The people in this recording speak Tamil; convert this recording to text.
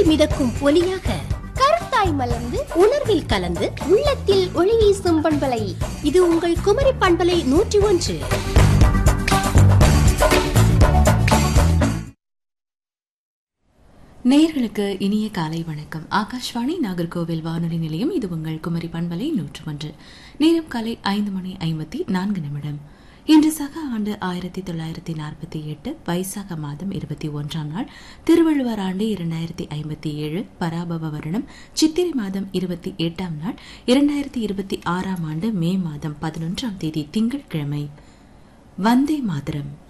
காற்றில் மிதக்கும் ஒலியாக கருத்தாய் மலர்ந்து உணர்வில் கலந்து உள்ளத்தில் ஒளி வீசும் பண்பலை இது உங்கள் குமரி பண்பலை நூற்றி ஒன்று நேயர்களுக்கு இனிய காலை வணக்கம் ஆகாஷ்வாணி நாகர்கோவில் வானொலி நிலையம் இது உங்கள் குமரி பண்பலை நூற்று ஒன்று நேரம் காலை ஐந்து மணி ஐம்பத்தி நான்கு நிமிடம் இன்று சக ஆண்டு ஆயிரத்தி தொள்ளாயிரத்தி நாற்பத்தி எட்டு வைசாக மாதம் இருபத்தி ஒன்றாம் நாள் திருவள்ளுவர் ஆண்டு இரண்டாயிரத்தி ஐம்பத்தி ஏழு பராபவ வருடம் சித்திரை மாதம் இருபத்தி எட்டாம் நாள் இரண்டாயிரத்தி இருபத்தி ஆறாம் ஆண்டு மே மாதம் பதினொன்றாம் தேதி திங்கட்கிழமை வந்தே மாதரம்